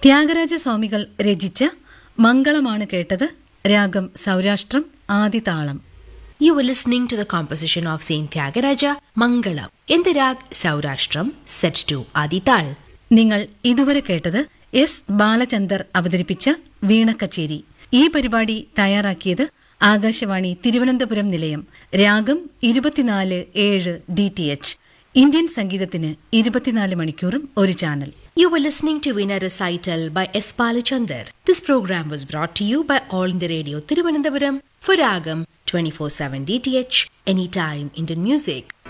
ത്യാഗരാജ സ്വാമികൾ രചിച്ച മംഗളമാണ് കേട്ടത് രാഗം സൗരാഷ്ട്രം ആദിതാളം You were listening to the composition of Saint Tyagaraja Mangalam in the rag Saurashtram set to Adital. നിങ്ങൾ ഇതുവരെ കേട്ടത് എസ് ബാലചന്ദർ അവതരിപ്പിച്ച വീണക്കച്ചേരി ഈ പരിപാടി തയ്യാറാക്കിയത് ആകാശവാണി തിരുവനന്തപുരം നിലയം രാഗം ഇരുപത്തിനാല് ഏഴ് ഡി ടി എച്ച് ഇന്ത്യൻ സംഗീതത്തിന് ഇരുപത്തിനാല് മണിക്കൂറും ഒരു channel You were listening to Veena Recital by S. Palachandar. This program was brought to you by All India Radio Thiruvananthapuram for Ragam 24-7 DTH, anytime Indian music.